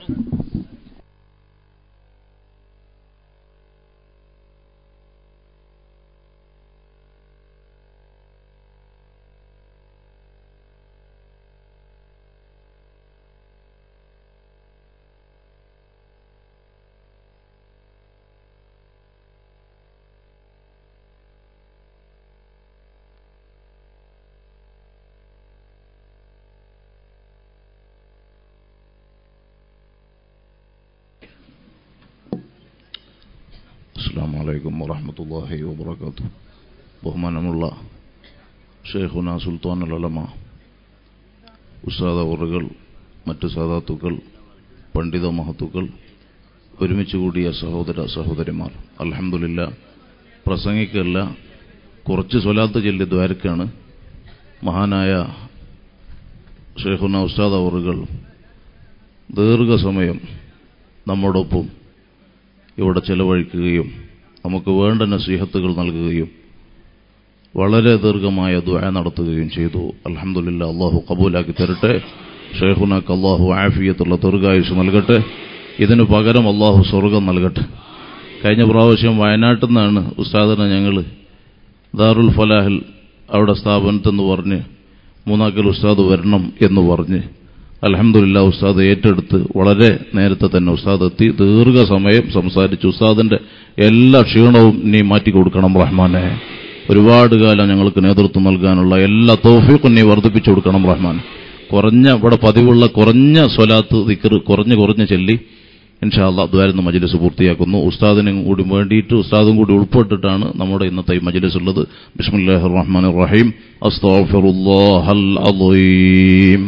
അസ്സാം വലൈക്കും വറഹമത്തല്ലാഹി വബർക്കാത്തു ബഹുമാനമുള്ള ഷെയ്ഖുന സുൽത്താൻ അലമ ഉസ്താദ ഉറകൾ മറ്റ് സാദാത്തുക്കൾ പണ്ഡിത മഹത്തുക്കൾ ഒരുമിച്ച് കൂടിയ സഹോദര സഹോദരിമാർ അലഹമില്ല പ്രസംഗിക്കല്ല കുറച്ച് സ്വലാത്ത് ചൊല്ലി ദ്വാരക്കാണ് മഹാനായ ഷെയ്ഖുന ഉസ്താദ ഉറുകൾ ദീർഘസമയം നമ്മോടൊപ്പം ഇവിടെ ചെലവഴിക്കുകയും നമുക്ക് വേണ്ട നസീഹത്തുകൾ നൽകുകയും വളരെ ദീർഘമായ ദ്വായ നടത്തുകയും ചെയ്തു അലഹമുല്ല അള്ളാഹു കബൂലാക്കി തരട്ടെ ഷെയ്ഖുനാക്ക് അള്ളാഹു ആഫിയത്തുള്ള ദീർഘായുസ് നൽകട്ടെ ഇതിനു പകരം അള്ളാഹു സ്വർഗം നൽകട്ടെ കഴിഞ്ഞ പ്രാവശ്യം വയനാട്ടിൽ നിന്നാണ് ഉസ്താദിനെ ഞങ്ങൾ ദാറുൽ ഫലാഹിൽ അവിടെ സ്ഥാപനത്തെന്ന് പറഞ്ഞ് മൂന്നാക്കൽ ഉസ്താദ് വരണം എന്ന് പറഞ്ഞ് അലഹമില്ല ഉസ്താദ് ഏറ്റെടുത്ത് വളരെ നേരത്തെ തന്നെ ഉസ്താദ് എത്തി ദീർഘസമയം സംസാരിച്ചു ഉസ്താദിന്റെ എല്ലാ ക്ഷീണവും നീ മാറ്റി കൊടുക്കണം റഹ്മാനെ ഒരുപാട് കാലം ഞങ്ങൾക്ക് നേതൃത്വം നൽകാനുള്ള എല്ലാ തോഫീക്കും നീ വർദ്ധിപ്പിച്ചു കൊടുക്കണം റഹ്മാൻ കുറഞ്ഞ ഇവിടെ പതിവുള്ള കുറഞ്ഞ സ്വലാത്ത് ദിക്കർ കുറഞ്ഞ് കുറഞ്ഞ് ചെല്ലി ഇൻഷാല്ല ദ്വാരുന്ന മജ്ലിസ് പൂർത്തിയാക്കുന്നു ഉസ്താദിനും കൂടി വേണ്ടിയിട്ട് ഉസ്താദും കൂടി ഉൾപ്പെട്ടിട്ടാണ് നമ്മുടെ ഇന്നത്തെ ഈ മജ്ലിസ് ഉള്ളത് ബിസ്മില്ലാഹിർ റഹ്മാനിർ റഹീം അസ്തഗ്ഫിറുല്ലാഹൽ അളീം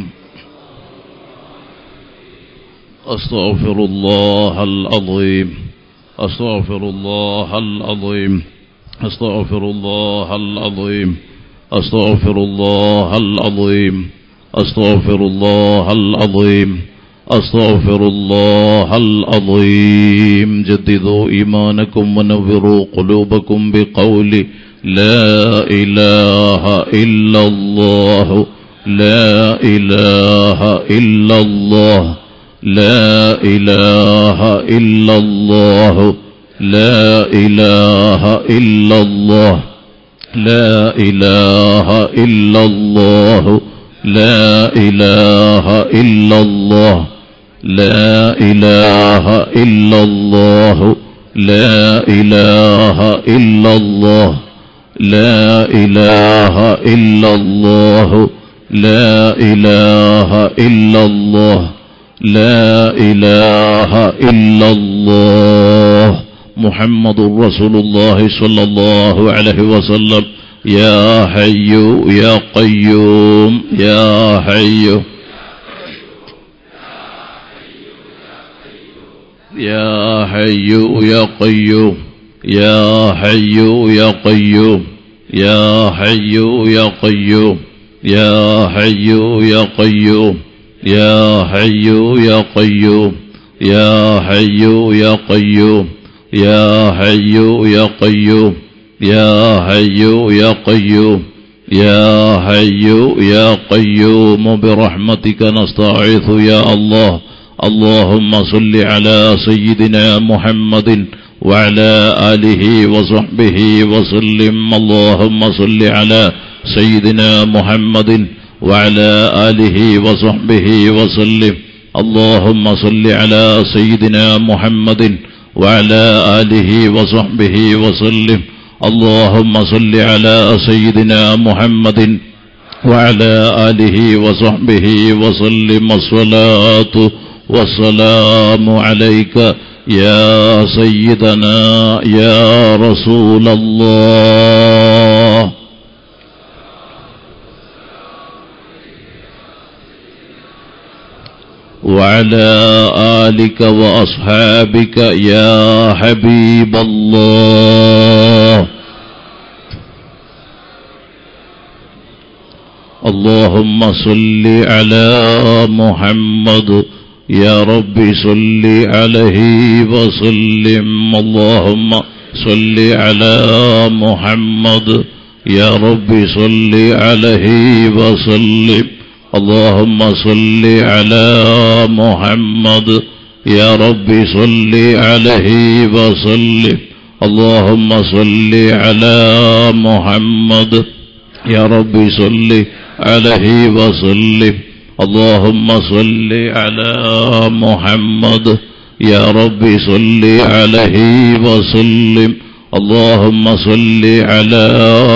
أستغفر الله العظيم أستغفر الله العظيم أستغفر الله العظيم أستغفر الله العظيم أستغفر الله العظيم أستغفر الله العظيم جددوا إيمانكم ونوروا قلوبكم بقول لا إله إلا الله لا إله إلا الله لا إله إلا الله لا إله إلا الله لا إله إلا الله لا إله إلا الله لا إله إلا الله لا إله إلا الله لا إله إلا الله لا إله إلا الله لا إله إلا الله محمد رسول الله صلى الله عليه وسلم يا حي يا قيوم يا حي يا حي يا قيوم يا حي يا قيوم يا حي يا قيوم يا حي يا قيوم يا حي يا قيوم يا حي يا قيوم يا حي يا قيوم يا حي يا قيوم يا حي يا قيوم برحمتك نستعيذ يا الله اللهم صل على سيدنا محمد وعلى آله وصحبه وسلم اللهم صل على سيدنا محمد وعلى آله وصحبه وسلم اللهم صل على سيدنا محمد وعلى آله وصحبه وسلم اللهم صل على سيدنا محمد وعلى آله وصحبه وسلم الصلاة والسلام عليك يا سيدنا يا رسول الله وعلى آلك وأصحابك يا حبيب الله اللهم صل على محمد يا رب صل عليه وسلم اللهم صل على محمد يا رب صل عليه وسلم اللهم صل على محمد يا رب صل عليه وسلم اللهم صل على محمد يا رب صل عليه وسلم اللهم صل على محمد يا رب صل عليه وسلم اللهم صل على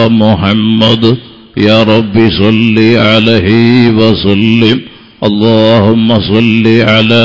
محمد يا رب صل عليه وسلم اللهم صل على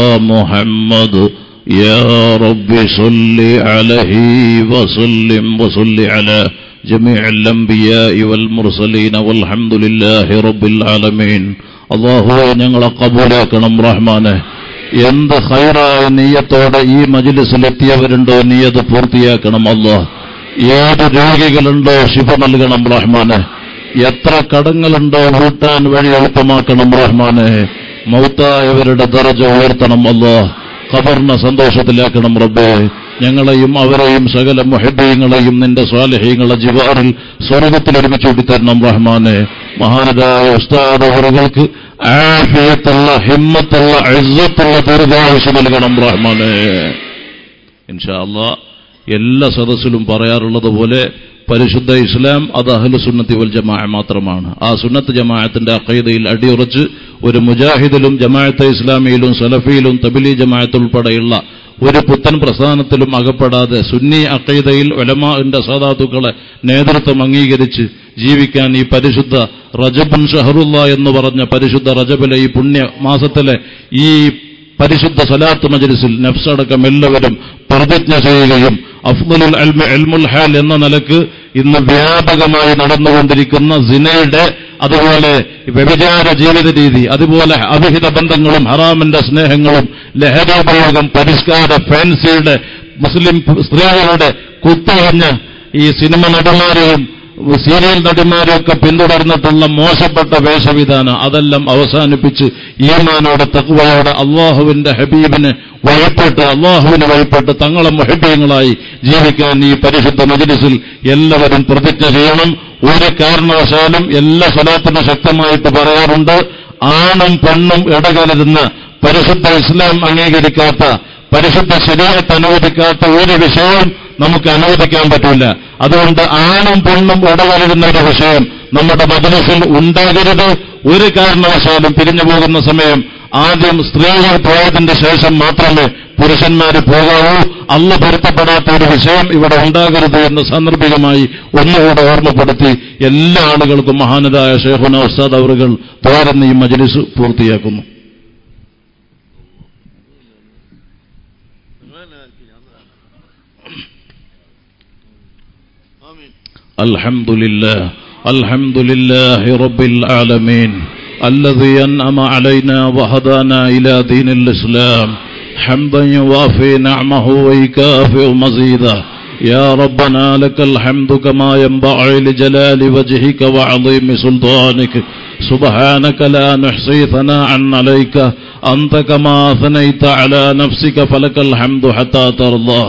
محمد يا رب صل عليه وسلم وصل على جميع الأنبياء والمرسلين والحمد لله رب العالمين الله ഞങ്ങളെ കബൂലാക്കണം റഹ്മാനെ എന്ത് ഹൈറായ നീയത്തോടെ ഈ മജിലിസിലെത്തിയവരുണ്ടോ നീയത് പൂർത്തിയാക്കണം അല്ലോ ഏത് രോഗികളുണ്ടോ ശിഫ നൽകണം റഹ്മാനെ എത്ര കടങ്ങളുണ്ടോ വീട്ടാൻ വഴി എളുപ്പമാക്കണം റഹ്മാനെ മൗത്തായവരുടെ ദറജ ഉയർത്തണം അല്ലോ ഖബറിനെ സന്തോഷത്തിലാക്കണം റബ്ബേ ഞങ്ങളെയും അവരെയും സകല മുഹബീങ്ങളെയും നിന്റെ സ്വാലഹീങ്ങളെ ജിവാറിൽ സ്വർഗത്തിൽ ഒരുമിച്ച് കൂട്ടിത്തരണം റഹ്മാനെ മഹാനരായ ഉസ്താദ് അവറുകൾക്ക് ആഫിയത്തുള്ള ഹിമ്മത്തുള്ള ഇസ്സത്തുള്ള ദീർഘായുസ് നൽകണം റഹ്മാനെ ഇൻഷാ അല്ലാ എല്ലാ സദസ്സിലും പറയാറുള്ളത് പോലെ പരിശുദ്ധ ഇസ്ലാം അത് അഹ്ലു സുന്നത്തി വൽ ജമാഅ മാത്രമാണ് ആ സുന്നത്ത് ജമാഅത്തിന്റെ അഖീദയിൽ അടിയുറച്ച് ഒരു മുജാഹിദിലും ജമാഅത്തെ ഇസ്ലാമിയിലും സലഫിയിലും തബിലി ജമാഅത്ത് ഉൾപ്പെടെയുള്ള ഒരു പുത്തൻ പ്രസ്ഥാനത്തിലും അകപ്പെടാതെ സുന്നി അഖീദയിൽ ഒലമാന്റെ സാധാത്തുക്കളെ നേതൃത്വം അംഗീകരിച്ച് ജീവിക്കാൻ ഈ പരിശുദ്ധ റജബുൻ ഷഹറുല്ല എന്ന് പറഞ്ഞ പരിശുദ്ധ റജബിലെ ഈ പുണ്യ മാസത്തിലെ ഈ പരിശുദ്ധ സലാത്ത് മജ്ലിസിൽ നഫ്സടക്കം എല്ലാവരും പ്രതിജ്ഞ ചെയ്യുകയും അഫ്ദലുൽ അൽമ എൽമുൽ ഹാൽ എന്ന നിലക്ക് ഇന്ന് വ്യാപകമായി നടന്നുകൊണ്ടിരിക്കുന്ന സിനയുടെ അതുപോലെ വ്യഭിചാര ജീവിത രീതി അതുപോലെ അവിഹിത ബന്ധങ്ങളും ഹറാമിന്റെ സ്നേഹങ്ങളും ലഹരോപയോഗം പരിഷ്കാര ഫാൻസിയുടെ മുസ്ലിം സ്ത്രീകളുടെ കുത്തഴിഞ്ഞ് ഈ സിനിമ നടന്മാരെയും സീരിയൽ നടിമാരെയൊക്കെ പിന്തുടർന്നിട്ടുള്ള മോശപ്പെട്ട വേഷവിധാനം അതെല്ലാം അവസാനിപ്പിച്ച് ഈമാനോടെ തക്വയോടെ അള്ളാഹുവിന്റെ ഹബീബിന് വഴിപ്പെട്ട് അള്ളാഹുവിന് വഴിപ്പെട്ട് തങ്ങളെ മൊഹബീങ്ങളായി ജീവിക്കാൻ ഈ പരിശുദ്ധ മജിലിസിൽ എല്ലാവരും പ്രതിജ്ഞ ചെയ്യണം ഒരു കാരണവശാലും എല്ലാ സ്വലാത്തിനും ശക്തമായിട്ട് പറയാറുണ്ട് ആണും പെണ്ണും ഇടകലരുന്ന പരിശുദ്ധ ഇസ്ലാം അംഗീകരിക്കാത്ത പരിശുദ്ധ ശരീരത്തെ അനുവദിക്കാത്ത ഒരു വിഷയവും നമുക്ക് അനുവദിക്കാൻ പറ്റില്ല അതുകൊണ്ട് ആണും പെണ്ണും ഇടകലരുന്ന ഒരു വിഷയം നമ്മുടെ മദ്രസിൽ ഉണ്ടാകരുത് ഒരു കാരണവശാലും പിരിഞ്ഞു പോകുന്ന സമയം ആദ്യം സ്ത്രീകൾ പോയതിന്റെ ശേഷം മാത്രമേ പുരുഷന്മാര് പോകാവൂ അല്ല പൊരുത്തപ്പെടാത്ത ഒരു വിഷയം ഇവിടെ ഉണ്ടാകരുത് എന്ന് സാന്ദർഭികമായി ഒന്നുകൂടെ ഓർമ്മപ്പെടുത്തി എല്ലാ ആളുകൾക്കും മഹാനതായ ഷേഖുന ഉസ്താദ് അവറുകൾ തോരന്ന് ഈ മജ്ലിസ് പൂർത്തിയാക്കുന്നു الحمد لله الحمد لله رب العالمين الذي أنعم علينا وهدانا إلى دين الإسلام حمدا يوافي نعمه ويكافئ مزيدا يا ربنا لك الحمد كما ينبغي لجلال وجهك وعظيم سلطانك سبحانك لا نحصي ثناء عليك أنت كما أثنيت على نفسك فلك الحمد حتى ترضى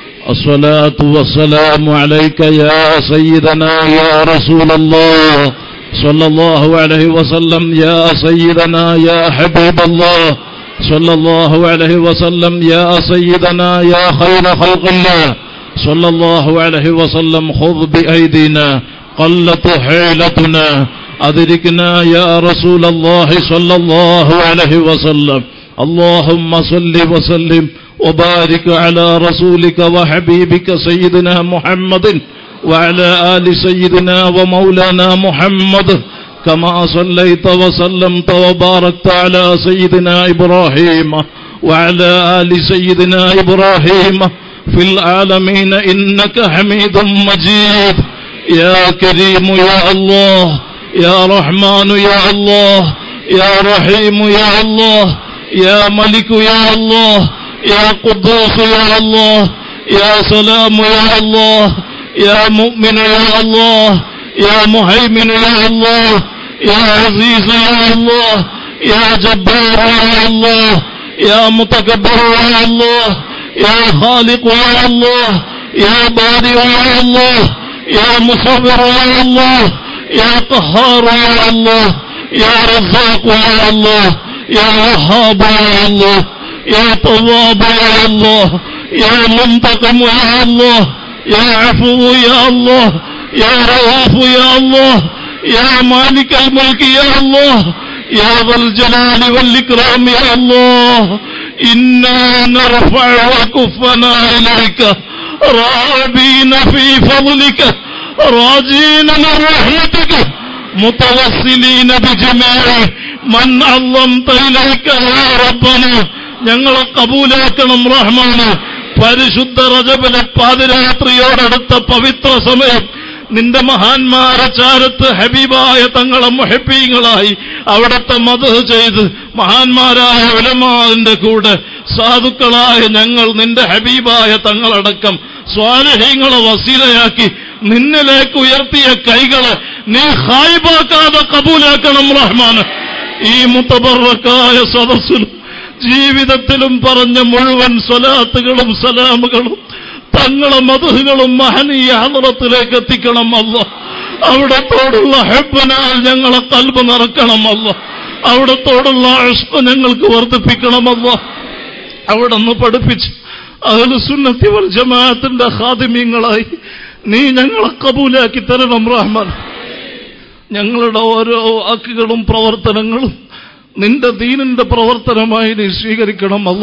الصلاة والسلام عليك يا سيدنا يا رسول الله صلى الله عليه وسلم يا سيدنا يا حبيب الله صلى الله عليه وسلم يا سيدنا يا خير خلق الله صلى الله عليه وسلم خذ بأيدينا قلت حيلتنا أدركنا يا رسول الله صلى الله عليه وسلم اللهم صل وسلم وبارك على رسولك وحبيبك سيدنا محمد وعلى آل سيدنا ومولانا محمد كما صليت وسلمت وباركت على سيدنا إبراهيم وعلى آل سيدنا إبراهيم في العالمين إنك حميد مجيد يا كريم يا الله يا رحمن يا الله يا رحيم يا الله يا ملك يا الله يا قدوس يا الله يا سلام يا الله يا مؤمن يا الله يا مهيمن يا الله يا عزيز يا الله يا جبار يا الله يا متكبر يا الله يا خالق يا الله يا بارئ يا الله يا مصور يا الله يا قهار يا الله يا رزاق يا الله يا وهاب يا الله يا طواب يا الله يا منتقم يا الله يا عفو يا الله يا رؤوف يا الله يا مالك الملك يا الله يا ذا الجلال والإكرام يا الله إنا نرفع وكفنا إليك راغبين في فضلك راجين من رحمتك متوسلين بجميع من علمت إليك يا ربنا ഞങ്ങളെ കബൂലാക്കണം റഹ്മാന് പരിശുദ്ധ റജബിലെ പാതിരാത്രിയോടടുത്ത പവിത്ര സമയം നിന്റെ മഹാന്മാരെ ചാരത്ത് ഹബീബായ തങ്ങളെ മുഹബീങ്ങളായി അവിടത്തെ മത് ചെയ്ത് മഹാന്മാരായ ഉലമാവിന്റെ കൂടെ സാധുക്കളായ ഞങ്ങൾ നിന്റെ ഹബീബായ തങ്ങളടക്കം സ്വാരഹ്യങ്ങളെ വസീലയാക്കി നിന്നിലേക്ക് ഉയർത്തിയ കൈകളെ നീ ഹായിബാക്കാതെ കബൂലാക്കണം റഹ്മാന് ഈ മുത്തബറക്കായ സദസ്സിൽ ജീവിതത്തിലും പറഞ്ഞ മുഴുവൻ സ്വലാത്തുകളും സലാമുകളും തങ്ങളെ മധുകളും മഹനീയ ഹലറത്തിലേക്ക് എത്തിക്കണം അല്ല അവിടത്തോടുള്ള ഹെബനാൽ ഞങ്ങളെ കൽബ് നിറക്കണം അല്ല അവിടത്തോടുള്ള അഷ്പ ഞങ്ങൾക്ക് വർദ്ധിപ്പിക്കണമല്ല അവിടെ നിന്ന് പഠിപ്പിച്ച് അതിൽ സുന്നത്തി വൽ ജമാഅത്തിന്റെ ഹാദിമ്യങ്ങളായി നീ ഞങ്ങളെ കബൂലാക്കി തരണം റഹ്മാൻ ഞങ്ങളുടെ ഓരോ വാക്കുകളും പ്രവർത്തനങ്ങളും നിന്റെ ദീനിന്റെ പ്രവർത്തനമായി നീ സ്വീകരിക്കണം അല്ല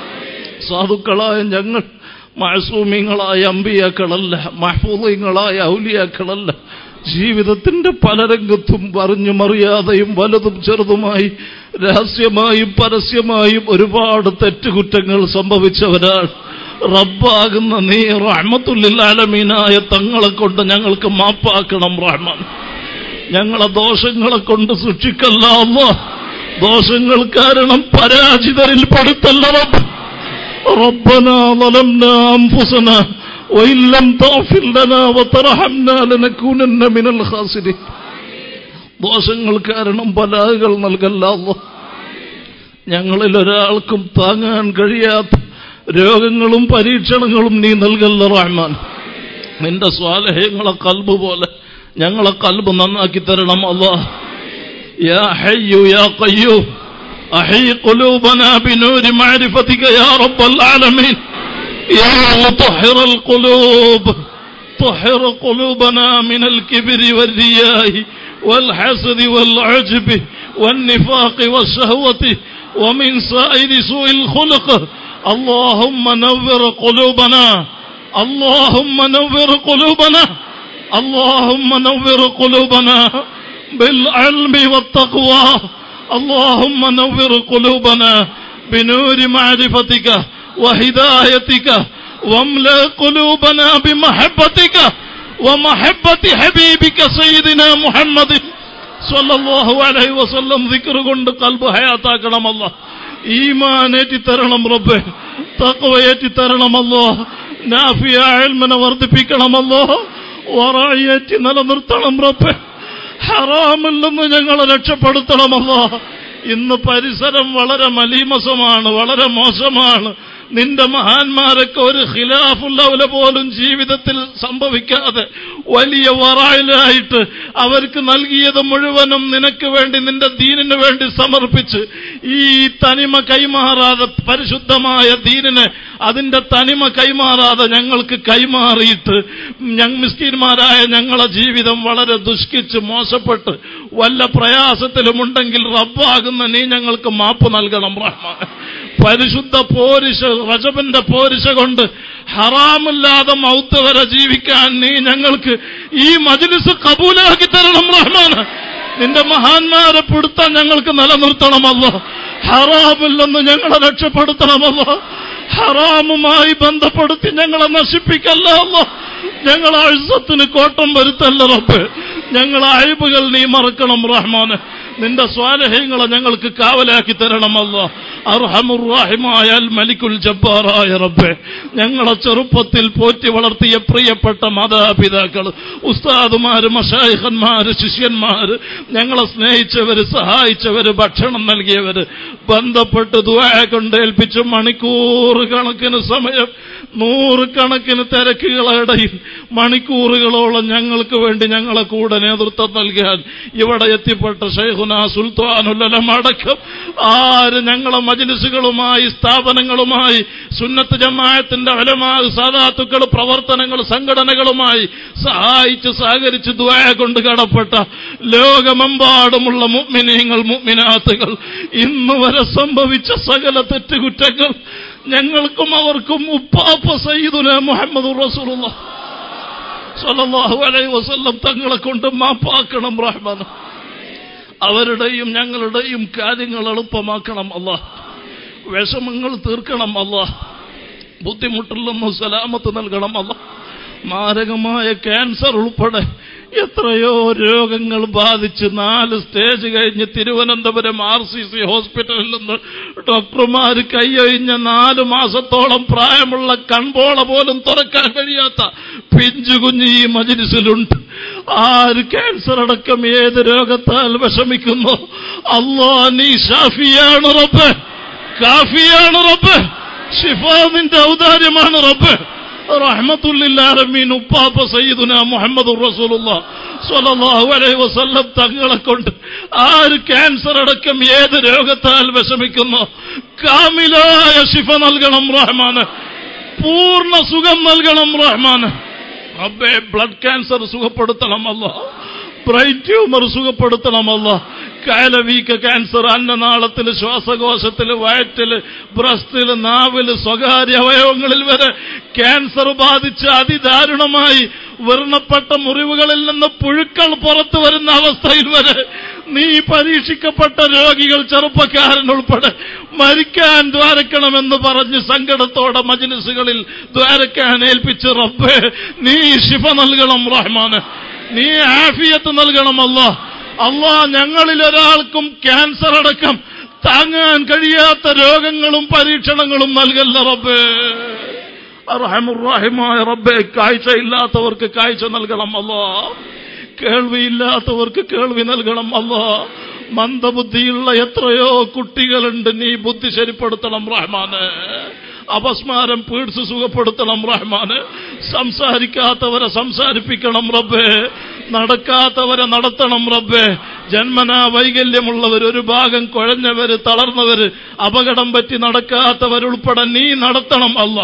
സാധുക്കളായ ഞങ്ങൾ മഴസൂമ്യങ്ങളായ അമ്പിയാക്കളല്ല മഹഫൂദങ്ങളായ ഔലിയാക്കളല്ല ജീവിതത്തിന്റെ പല രംഗത്തും പറഞ്ഞും അറിയാതെയും വലുതും ചെറുതുമായി രഹസ്യമായും പരസ്യമായും ഒരുപാട് തെറ്റുകുറ്റങ്ങൾ സംഭവിച്ചവരാണ് റബ്ബാകുന്ന നീ റഹ്മത്തുല്ലാലമീനായ തങ്ങളെ കൊണ്ട് ഞങ്ങൾക്ക് മാപ്പാക്കണം റഹ്മാൻ ഞങ്ങളെ ദോഷങ്ങളെ കൊണ്ട് സൂക്ഷിക്കല്ല അല്ലാ ദോഷങ്ങൾ കാരണം പരാജിതരിൽ പെടുത്തല്ല റബ്ബ് ربنا ظلمنا أنفسنا وإن لم تغفر لنا وترحمنا لنكونن من الخاسرين ദോഷങ്ങൾ കാരണം പലാകൾ നൽകല്ല അല്ലാ. ഞങ്ങളിൽ ഒരാൾക്കും താങ്ങാൻ കഴിയാത്ത രോഗങ്ങളും പരീക്ഷണങ്ങളും നീ നൽകല്ല റഹ്മാൻ നിന്റെ സ്വാലഹ്യങ്ങളെ കൽബ് പോലെ ഞങ്ങളെ കൽബ് നന്നാക്കി തരണം അല്ലാ يا حي يا قيوم أحي قلوبنا بنور معرفتك يا رب العالمين يا مطهر القلوب طهر قلوبنا من الكبر والرياء والحسد والعجب والنفاق والشهوة ومن سائر سوء الخلق اللهم نور قلوبنا اللهم نور قلوبنا اللهم نور قلوبنا بالعلم والتقوى اللهم نور قلوبنا بنور معرفتك وهدايتك واملأ قلوبنا بمحبتك ومحبة حبيبك سيدنا محمد صلى الله عليه وسلم ذكر കൊണ്ട് قلب ഹയാത്താക്കണം അല്ല ഈമാനേറ്റി തരണം റബ്ബെ തഖ്വയേറ്റി തരണം അല്ലോ നാഫിയ ഇൽമിനെ വർദ്ധിപ്പിക്കണമല്ലോ വറായേറ്റി നിലനിർത്തണം റബ്ബെ ഹറാമിൽ നിന്ന് ഞങ്ങളെ രക്ഷപ്പെടുത്തണമല്ലോ ഇന്ന് പരിസരം വളരെ മലീമസമാണ് വളരെ മോശമാണ് നിന്റെ മഹാന്മാരൊക്കെ ഒരു ഖിലാഫുള്ളവല പോലും ജീവിതത്തിൽ സംഭവിക്കാതെ വലിയ വറായിലായിട്ട് അവർക്ക് നൽകിയത് മുഴുവനും നിനക്ക് വേണ്ടി നിന്റെ ദീനിന് വേണ്ടി സമർപ്പിച്ച് ഈ തനിമ കൈമാറാതെ പരിശുദ്ധമായ ദീനിന് അതിന്റെ തനിമ കൈമാറാതെ ഞങ്ങൾക്ക് കൈമാറിയിട്ട് ഞങ്ങൾ മിസ്കീന്മാരായ ഞങ്ങളെ ജീവിതം വളരെ ദുഷ്കിച്ച് മോശപ്പെട്ട് വല്ല പ്രയാസത്തിലുമുണ്ടെങ്കിൽ റബ്ബാകുന്ന നീ ഞങ്ങൾക്ക് മാപ്പ് നൽകണം റഹ്മാൻ പരിശുദ്ധ പോരിശ റജബന്റെ പോരിശ കൊണ്ട് ഹറാമില്ലാതെ മൗത്ത് വരെ ജീവിക്കാൻ നീ ഞങ്ങൾക്ക് ഈ മജ്ലിസ് കബൂലാക്കി തരണം റഹ്മാൻ നിന്റെ മഹാന്മാരെ പിടുത്താൻ ഞങ്ങൾക്ക് നിലനിർത്തണമല്ലോ ഹറാമില്ലെന്ന് ഞങ്ങളെ രക്ഷപ്പെടുത്തണമല്ലോ ഹറാമുമായി ബന്ധപ്പെടുത്തി ഞങ്ങളെ നശിപ്പിക്കല്ല അല്ലോ ഞങ്ങളെ അഴുസത്തിന് കോട്ടം വരുത്തല്ല റബ്ബ് ഞങ്ങളെ അഴിബുകൾ നീ മറക്കണം റഹ്മാന് നിന്റെ സ്വാലഹ്യങ്ങളെ ഞങ്ങൾക്ക് കാവലാക്കി തരണമല്ലോ അർഹമുറാഹിമായാൽ മലിക്കുൽ ജബ്ബാറായ റബ്ബെ ഞങ്ങളെ ചെറുപ്പത്തിൽ പോറ്റി വളർത്തിയ പ്രിയപ്പെട്ട മാതാപിതാക്കൾ ഉസ്താദുമാര് മഷായിഖന്മാര് ശിഷ്യന്മാര് ഞങ്ങളെ സ്നേഹിച്ചവര് സഹായിച്ചവര് ഭക്ഷണം നൽകിയവര് ബന്ധപ്പെട്ട് ദുആ കൊണ്ട് ഏൽപ്പിച്ച് മണിക്കൂർ കണക്കിന് സമയം നൂറുകണക്കിന് തിരക്കുകളിടയിൽ മണിക്കൂറുകളോളം ഞങ്ങൾക്ക് വേണ്ടി ഞങ്ങളെ കൂടെ നേതൃത്വം നൽകാൻ ഇവിടെ എത്തിപ്പെട്ട ഷെയ്ഖുന സുൽത്താനുല്ലം അടക്കം ആര് ഞങ്ങളെ മജിലിസുകളുമായി സ്ഥാപനങ്ങളുമായി സുന്നത്ത് ജമാഅത്തിന്റെ ഫലമായി സാധാത്തുക്കൾ പ്രവർത്തനങ്ങൾ സംഘടനകളുമായി സഹായിച്ച് സഹകരിച്ച് ദ്വാ കൊണ്ട് കടപ്പെട്ട ലോകമെമ്പാടുമുള്ള മുഗ്മിനീങ്ങൾ മുഗ്മിനാത്തുകൾ ഇന്ന് വരെ സംഭവിച്ച സകല തെറ്റുകുറ്റങ്ങൾ ഞങ്ങൾക്കും അവർക്കും ഉപ്പാപ്പ സയ്യിദുന മുഹമ്മദ് റസൂലുള്ള സല്ലല്ലാഹു അലൈഹി വസല്ലം തങ്ങളെ കൊണ്ട് മാപ്പാക്കണം റഹ്മാൻ അവരുടെയും ഞങ്ങളുടെയും കാര്യങ്ങൾ എളുപ്പമാക്കണം അല്ലാഹ് വിഷമങ്ങൾ തീർക്കണം അല്ലാഹ് ബുദ്ധിമുട്ടിൽ നിന്ന് സലാമത്ത് നൽകണം അല്ല മാരകമായ ക്യാൻസർ ഉൾപ്പെടെ എത്രയോ രോഗങ്ങൾ ബാധിച്ച് നാല് സ്റ്റേജ് കഴിഞ്ഞ് തിരുവനന്തപുരം ആർ സി സി ഹോസ്പിറ്റലിൽ നിന്ന് ഡോക്ടർമാർ കൈയൊഴിഞ്ഞ നാല് മാസത്തോളം പ്രായമുള്ള കൺപോള പോലും തുറക്കാൻ കഴിയാത്ത പിഞ്ചു കുഞ്ഞ് ഈ മജിലിസിലുണ്ട് ആര് ക്യാൻസർ അടക്കം ഏത് രോഗത്താൽ വിഷമിക്കുന്നു അല്ലോ നീ ഷാഫിയാണ് റബ്ബ് കാഫിയാണ് റബ്ബ് ഷിഫ നിന്റെ ഔദാര്യമാണ് റബ്ബ് റഹ്മത്തുല്ലാലമീൻ ഉപ്പാപ്പ സയ്യിദുന മുഹമ്മദ് റസൂലുള്ള സ്വല്ലല്ലാഹു അലൈഹി വസല്ലം തങ്ങളെ കൊണ്ട് ആര് ക്യാൻസർ അടക്കം ഏത് രോഗത്താൽ വിഷമിക്കുന്നു കാമിലായ ഷിഫ നൽകണം റഹ്മാന് പൂർണ്ണ സുഖം നൽകണം റഹ്മാന് റബ്ബേ ബ്ലഡ് ക്യാൻസർ സുഖപ്പെടുത്തണം അല്ല ബ്രെയിൻ ട്യൂമർ സുഖപ്പെടുത്തണം അല്ല കയലവീക്ക ക്യാൻസർ അന്നനാളത്തില് ശ്വാസകോശത്തില് വയറ്റില് ബ്രസ്റ്റില് നാവില് സ്വകാര്യ അവയവങ്ങളിൽ വരെ ക്യാൻസർ ബാധിച്ച് അതിദാരുണമായി വർണ്ണപ്പെട്ട മുറിവുകളിൽ നിന്ന് പുഴുക്കൾ പുറത്തു വരുന്ന അവസ്ഥയിൽ വരെ നീ പരീക്ഷിക്കപ്പെട്ട രോഗികൾ ചെറുപ്പക്കാരൻ ഉൾപ്പെടെ മരിക്കാൻ ദ്വാരക്കണമെന്ന് പറഞ്ഞ് സങ്കടത്തോടെ മജിലിസുകളിൽ ദ്വാരക്കാൻ ഏൽപ്പിച്ച് റബ്ബേ നീ ശിഫ നൽകണം റഹ്മാന് നീ ആഫിയത്ത് നൽകണം അല്ലാ അള്ളാ ഞങ്ങളിൽ ഒരാൾക്കും ക്യാൻസർ അടക്കം താങ്ങാൻ കഴിയാത്ത രോഗങ്ങളും പരീക്ഷണങ്ങളും നൽകല്ല റബ്ബേ അർഹമുറാഹിമായ റബ്ബെ കാഴ്ചയില്ലാത്തവർക്ക് കാഴ്ച നൽകണം അല്ലാ കേൾവിയില്ലാത്തവർക്ക് കേൾവി നൽകണം അല്ലാ മന്ദബുദ്ധിയുള്ള എത്രയോ കുട്ടികളുണ്ട് നീ ബുദ്ധി ശരിപ്പെടുത്തണം റഹ്മാന് അപസ്മാരം പീഡ്സ് സുഖപ്പെടുത്തണം റഹ്മാന് സംസാരിക്കാത്തവരെ സംസാരിപ്പിക്കണം റബ്ബേ നടക്കാത്തവരെ നടത്തണം റബ്ബേ ജന്മനാ വൈകല്യമുള്ളവർ ഒരു ഭാഗം കുഴഞ്ഞവര് തളർന്നവര് അപകടം പറ്റി നടക്കാത്തവരുൾപ്പെടെ നീ നടത്തണം അല്ല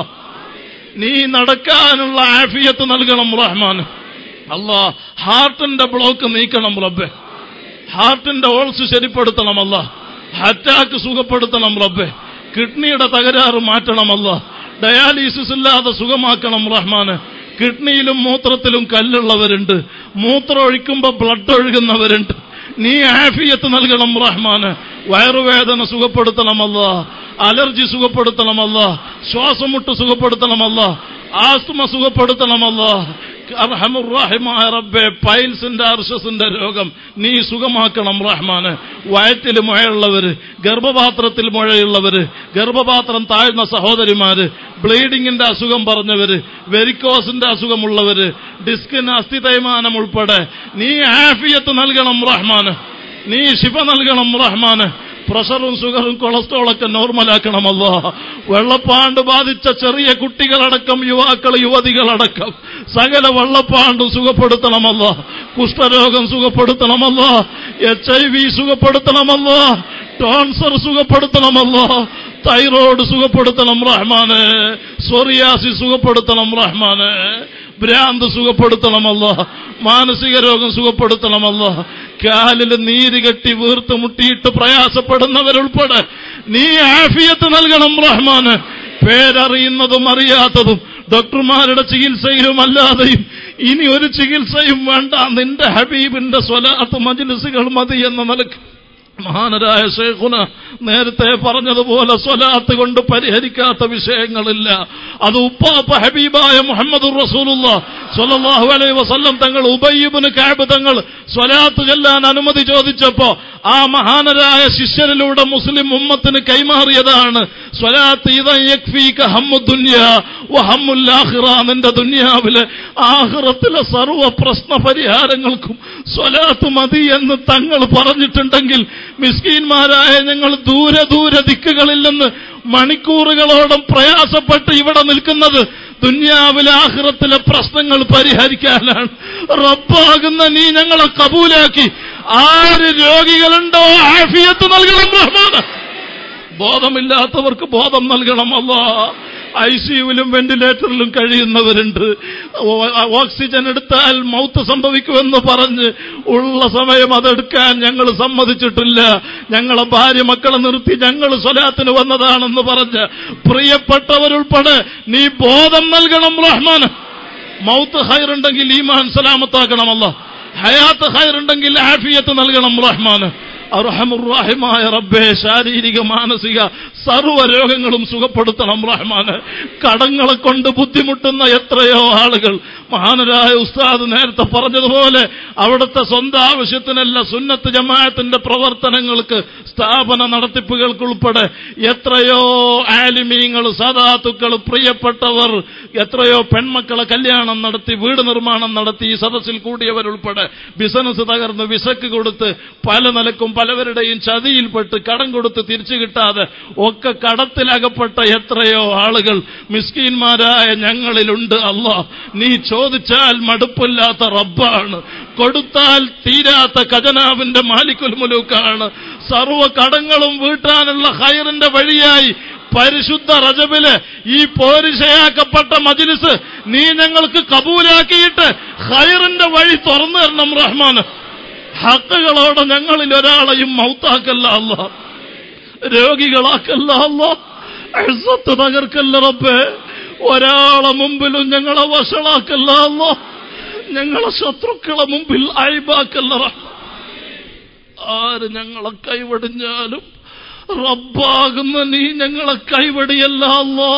നീ നടക്കാനുള്ള ആഫിയത്ത് നൽകണം റഹ്മാൻ അല്ലാ ഹാർട്ടിന്റെ ബ്ലോക്ക് നീക്കണം റബ്ബെ ഹാർട്ടിന്റെ ഓൾസ് ശരിപ്പെടുത്തണം അല്ല അറ്റാക്ക് സുഖപ്പെടുത്തണം റബ്ബെ കിഡ്നിയുടെ തകരാറ് മാറ്റണമല്ല ഡയാലിസിസ് ഇല്ലാതെ സുഖമാക്കണം റഹ്മാന് കിഡ്നിയിലും മൂത്രത്തിലും കല്ലുള്ളവരുണ്ട് മൂത്രം ഒഴിക്കുമ്പോ ബ്ലഡ് ഒഴുകുന്നവരുണ്ട് നീ ആഫിയത്ത് നൽകണം റഹ്മാന് വയറുവേദന സുഖപ്പെടുത്തണമല്ല അലർജി സുഖപ്പെടുത്തണമല്ല ശ്വാസമുട്ട് സുഖപ്പെടുത്തണമല്ല ആസ്മ സുഖപ്പെടുത്തണമല്ല അർഹമുറാഹിമായ റബ്ബെ പൈൽസിന്റെ അർഷസിന്റെ രോഗം നീ സുഖമാക്കണം റഹ്മാന് വയറ്റിൽ മുഴയുള്ളവര് ഗർഭപാത്രത്തിൽ മുഴയുള്ളവര് ഗർഭപാത്രം താഴ്ന്ന സഹോദരിമാര് ബ്ലീഡിങ്ങിന്റെ അസുഖം പറഞ്ഞവര് വെരിക്കോസിന്റെ അസുഖമുള്ളവര് ഡിസ്കിന് അസ്ഥി തേയ്മാനം ഉൾപ്പെടെ നീ ആഫിയത്ത് നൽകണം റഹ്മാന് നീ ശിഫ നൽകണം റഹ്മാന് പ്രഷറും ഷുഗറും കൊളസ്ട്രോളൊക്കെ നോർമലാക്കണമല്ല വെള്ളപ്പാണ്ട് ബാധിച്ച ചെറിയ കുട്ടികളടക്കം യുവാക്കൾ യുവതികളടക്കം സകല വെള്ളപ്പാണ്ടും സുഖപ്പെടുത്തണമല്ല കുഷ്ഠരോഗം സുഖപ്പെടുത്തണമല്ല എച്ച് ഐ വി സുഖപ്പെടുത്തണമല്ല ടോൺസർ സുഖപ്പെടുത്തണമല്ല തൈറോയ്ഡ് സുഖപ്പെടുത്തണം റഹ്മാന് സോറിയാസി സുഖപ്പെടുത്തണം റഹ്മാന് ഭ്രാന്ത് സുഖപ്പെടുത്തണമല്ല മാനസിക രോഗം സുഖപ്പെടുത്തണമല്ല കാലിൽ നീര് കെട്ടി വീർത്ത് മുട്ടിയിട്ട് പ്രയാസപ്പെടുന്നവരുൾപ്പെടെ നീ ആഫിയത്ത് നൽകണം റഹ്മാന് പേരറിയുന്നതും അറിയാത്തതും ഡോക്ടർമാരുടെ ചികിത്സയിലും അല്ലാതെയും ഇനി ഒരു ചികിത്സയും വേണ്ട നിന്റെ ഹബീബിന്റെ സ്വലാത്ത് മജിലിസുകൾ മതി എന്ന നിലക്ക് മഹാനരായ ഷേഖുന നേരത്തെ പറഞ്ഞതുപോലെ സ്വലാത്ത് കൊണ്ട് പരിഹരിക്കാത്ത വിഷയങ്ങളില്ല അത് ഉപ്പാപ്പ ഹബീബായ മുഹമ്മദ് റസൂലുള്ള സ്വല്ലല്ലാഹു അലൈഹി വസല്ലം തങ്ങൾ ഉബയ്യബിന് കാബ് തങ്ങൾ സ്വലാത്ത് ചെല്ലാൻ അനുമതി ചോദിച്ചപ്പോ ആ മഹാനരായ ശിഷ്യരിലൂടെ മുസ്ലിം ഉമ്മത്തിന് കൈമാറിയതാണ് സ്വലാത്ത് ഇതൻ യക്ഫീക ഹമ്മു ദുനിയ വ ഹമ്മുൽ ആഖിറ നിന്റെ ദുനിയാവിലെ ആഖിറത്തിലെ സർവ്വ പ്രശ്ന പരിഹാരങ്ങൾക്കും സ്വലാത്ത് മതി എന്ന് തങ്ങൾ പറഞ്ഞിട്ടുണ്ടെങ്കിൽ മിസ്കീന്മാരായ ഞങ്ങൾ ദൂരെ ദൂരെ ദിക്കുകളിൽ നിന്ന് മണിക്കൂറുകളോളം പ്രയാസപ്പെട്ട് ഇവിടെ നിൽക്കുന്നത് ദുന്യാവിലെ ആഹ്റത്തിലെ പ്രശ്നങ്ങൾ പരിഹരിക്കാനാണ് റബ്ബാകുന്ന നീ ഞങ്ങളെ കബൂലാക്കി ആര് രോഗികളുണ്ടോ ആഫിയത്ത് നൽകണം റഹ്മാന് ബോധമില്ലാത്തവർക്ക് ബോധം നൽകണം അല്ലാ ഐ സിയുവിലും വെന്റിലേറ്ററിലും കഴിയുന്നവരുണ്ട് ഓ- ഓക്സിജൻ എടുത്താൽ മൗത്ത് സംഭവിക്കുമെന്ന് പറഞ്ഞ് ഉള്ള സമയം അതെടുക്കാൻ ഞങ്ങൾ സമ്മതിച്ചിട്ടില്ല ഞങ്ങളെ ഭാര്യ മക്കളെ നിർത്തി ഞങ്ങൾ സ്വലാത്തിന് വന്നതാണെന്ന് പറഞ്ഞ് പ്രിയപ്പെട്ടവരുൾപ്പെടെ നീ ബോധം നൽകണം റഹ്മാൻ മൗത്ത് ഹൈറുണ്ടെങ്കിൽ ഈമാൻ സലാമത്താക്കണമല്ല ഹയാത്ത് ഹൈറുണ്ടെങ്കിൽ ആഫിയത്ത് നൽകണം റഹ്മാന് അർഹമുറാഹിമായ റബ്ബേ ശാരീരിക മാനസിക സർവ്വ രോഗങ്ങളും സുഖപ്പെടുത്തണം റഹ്മാന് കടങ്ങളെ കൊണ്ട് ബുദ്ധിമുട്ടുന്ന എത്രയോ ആളുകൾ മഹാനരായ ഉസ്താദ് നേരത്തെ പറഞ്ഞതുപോലെ അവിടുത്തെ സ്വന്തം ആവശ്യത്തിനല്ല സുന്നത്ത് ജമാഅത്തിന്റെ പ്രവർത്തനങ്ങൾക്ക് സ്ഥാപന നടത്തിപ്പുകൾക്കുൾപ്പെടെ എത്രയോ ആലിമീങ്ങൾ സദാത്തുക്കൾ പ്രിയപ്പെട്ടവർ എത്രയോ പെൺമക്കളെ കല്യാണം നടത്തി വീട് നിർമ്മാണം നടത്തി ഈ സദസ്സിൽ കൂടിയവരുൾപ്പെടെ ബിസിനസ് തകർന്ന് വിസക്ക് കൊടുത്ത് പല നിലക്കും പലവരുടെയും ചതിയിൽപ്പെട്ട് കടം കൊടുത്ത് തിരിച്ചു കിട്ടാതെ ഒക്കെ കടത്തിലകപ്പെട്ട എത്രയോ ആളുകൾ മിസ്കീന്മാരായ ഞങ്ങളിലുണ്ട് അല്ലാ നീ ചോദിച്ചാൽ മടുപ്പില്ലാത്ത റബ്ബാണ് കൊടുത്താൽ തീരാത്ത ഖജനാവിന്റെ മാലിക്കുൽ മുലൂക്കാണ് സർവ്വ കടങ്ങളും വീട്ടാനുള്ള ഹൈറിന്റെ വഴിയായി പരിശുദ്ധ റജബില് ഈ പോരിശയാക്കപ്പെട്ട മജിലിസ് നീ ഞങ്ങൾക്ക് കബൂലാക്കിയിട്ട് ഹൈറിന്റെ വഴി തുറന്നു തരണം റഹ്മാൻ ഹക്കുകളോടെ ഞങ്ങളിൽ ഒരാളെയും മൗത്താക്കല്ല അല്ല രോഗികളാക്കല്ല അല്ല എഴുത്ത് തകർക്കല്ല റബ്ബേ ഒരാളെ മുമ്പിലും ഞങ്ങളെ വഷളാക്കല്ല അല്ല ഞങ്ങളെ ശത്രുക്കളെ മുമ്പിൽ അയബാക്കല്ല റഹ്മാൻ ആര് ഞങ്ങളെ കൈവടിഞ്ഞാലും റബ്ബാകുന്ന നീ ഞങ്ങളെ കൈവടിയല്ല അല്ലാ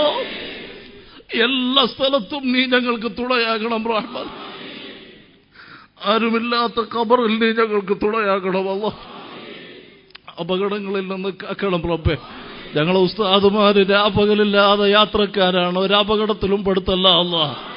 എല്ലാ സ്ഥലത്തും നീ ഞങ്ങൾക്ക് തുണയാകണം റഹ്മാൻ ആരുമില്ലാത്ത ഖബറിൽ നീ ഞങ്ങൾക്ക് തുണയാകണം അല്ല അപകടങ്ങളിൽ നിന്ന് കാക്കണം റബ്ബെ ഞങ്ങളെ ഉസ്താദുമാര് രാപകലില്ലാതെ യാത്രക്കാരാണ് ഒരു അപകടത്തിലും പെടുത്തല്ല അല്ല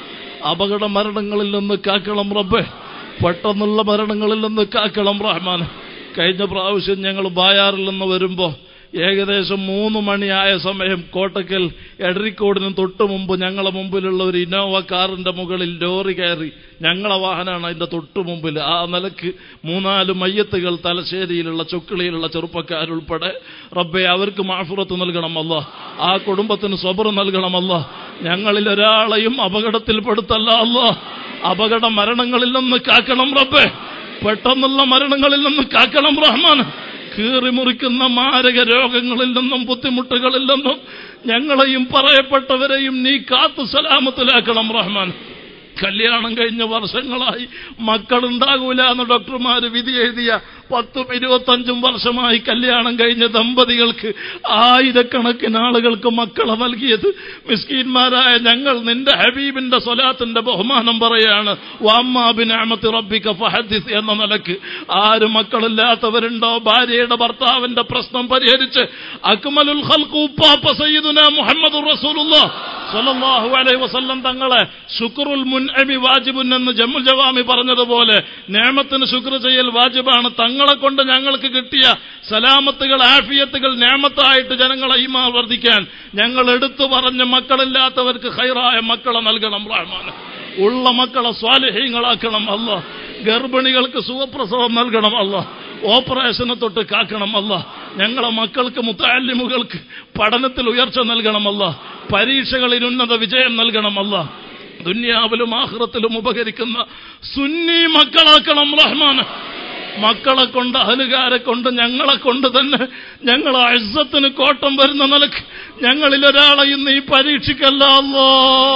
അപകട മരണങ്ങളിൽ നിന്ന് കാക്കണം റബ്ബെ പെട്ടെന്നുള്ള മരണങ്ങളിൽ നിന്ന് കാക്കണം റഹ്മാൻ കഴിഞ്ഞ പ്രാവശ്യം ഞങ്ങൾ ബായാറിൽ നിന്ന് വരുമ്പോ ഏകദേശം മൂന്ന് മണിയായ സമയം കോട്ടക്കൽ എടരിക്കോടിന് തൊട്ട് മുമ്പ് ഞങ്ങളെ മുമ്പിലുള്ള ഒരു ഇന്നോവ കാറിന്റെ മുകളിൽ ലോറി കയറി ഞങ്ങളെ വാഹനമാണ് അതിന്റെ തൊട്ട് മുമ്പിൽ ആ നിലക്ക് മൂന്നാല് മയ്യത്തുകൾ തലശ്ശേരിയിലുള്ള ചൊക്കിളിയിലുള്ള ചെറുപ്പക്കാരുൾപ്പെടെ റബ്ബെ അവർക്ക് മാഫുറത്ത് നൽകണമല്ല ആ കുടുംബത്തിന് സ്വബർ നൽകണമല്ല ഞങ്ങളിൽ ഒരാളെയും അപകടത്തിൽപ്പെടുത്തല്ല അല്ല അപകട മരണങ്ങളിൽ നിന്ന് കാക്കണം റബ്ബെ പെട്ടെന്നുള്ള മരണങ്ങളിൽ നിന്ന് കാക്കണം റഹ്മാൻ കീറി മുറിക്കുന്ന മാരക രോഗങ്ങളിൽ നിന്നും ബുദ്ധിമുട്ടുകളിൽ നിന്നും ഞങ്ങളെയും പറയപ്പെട്ടവരെയും നീ കാത്തു സലാമത്തിലാക്കണം റഹ്മാൻ കല്യാണം കഴിഞ്ഞ വർഷങ്ങളായി മക്കളുണ്ടാകൂല എന്ന് ഡോക്ടർമാര് വിധി എഴുതിയ പത്തും ഇരുപത്തഞ്ചും വർഷമായി കല്യാണം കഴിഞ്ഞ ദമ്പതികൾക്ക് ആയിരക്കണക്കിന് ആളുകൾക്ക് മക്കളെ നൽകിയത് മിസ്കീന്മാരായ ഞങ്ങൾ നിന്റെ ഹബീബിന്റെ സ്വലാത്തിന്റെ ബഹുമാനം പറയാണ് വാമ്മാബിനാമത്തി റബ്ബിക ഫഹദിസ് എന്ന നിലക്ക് ആര് മക്കളില്ലാത്തവരുണ്ടോ ഭാര്യയുടെ ഭർത്താവിന്റെ പ്രശ്നം പരിഹരിച്ച് അക്മലുൽ ഖൽഖ് ഉപ്പാപ്പ സയ്യിദുന മുഹമ്മദ് റസൂലുള്ളാഹ് സ്വല്ലല്ലാഹു അലൈഹി വസല്ലം തങ്ങളെ ശുക്റുൽ മുൻഅമി വാജിബുൻ എന്ന് ജമ്മുൽ ജവാമി പറഞ്ഞതുപോലെ നേമത്തിന് ശുക്ർ ചെയ്യൽ വാജിബാണ് തങ്ങളെ കൊണ്ട് ഞങ്ങൾക്ക് കിട്ടിയ സലാമത്തുകൾ ആഫിയത്തുകൾ നേമത്തായിട്ട് ജനങ്ങളെ ഈമാ വർദ്ധിക്കാൻ ഞങ്ങൾ എടുത്തു പറഞ്ഞ മക്കളില്ലാത്തവർക്ക് ഹൈറായ മക്കളെ നൽകണം റഹ്മാൻ ഉള്ള മക്കളെ സ്വാലിഹ്യങ്ങളാക്കണം അല്ല ഗർഭിണികൾക്ക് സുഖപ്രസവം നൽകണം അല്ല ഓപ്പറേഷനെ തൊട്ട് കാക്കണം അല്ല ഞങ്ങളെ മക്കൾക്ക് മുത്താലിമുകൾക്ക് പഠനത്തിൽ ഉയർച്ച നൽകണമല്ല പരീക്ഷകളിൽ ഉന്നത വിജയം നൽകണമല്ല ദുന്യാവിലും ആഹ്റത്തിലും ഉപകരിക്കുന്ന സുന്നി മക്കളാക്കണം റഹ്മാൻ മക്കളെ കൊണ്ട് അഹലുകാരെ കൊണ്ട് ഞങ്ങളെ കൊണ്ട് തന്നെ ഞങ്ങൾ അഴ്സത്തിന് കോട്ടം വരുന്ന നിലക്ക് ഞങ്ങളിൽ ഒരാളെയും നീ പരീക്ഷിക്കല്ല അല്ലോ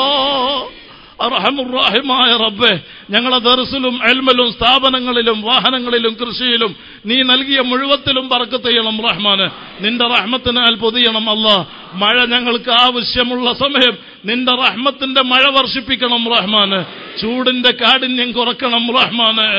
അറഹമുറാഹിമായ റബ്ബെ ഞങ്ങളെ ദർസിലും എൽമലും സ്ഥാപനങ്ങളിലും വാഹനങ്ങളിലും കൃഷിയിലും നീ നൽകിയ മുഴുവത്തിലും പറക്കത്ത് ചെയ്യണം റഹ്മാന് നിന്റെ റഹ്മത്തിനാൽ പൊതിയണം അല്ല മഴ ഞങ്ങൾക്ക് ആവശ്യമുള്ള സമയം നിന്റെ റഹ്മത്തിന്റെ മഴ വർഷിപ്പിക്കണം റഹ്മാന് ചൂടിന്റെ കാഠിന്യം കുറക്കണം റഹ്മാന്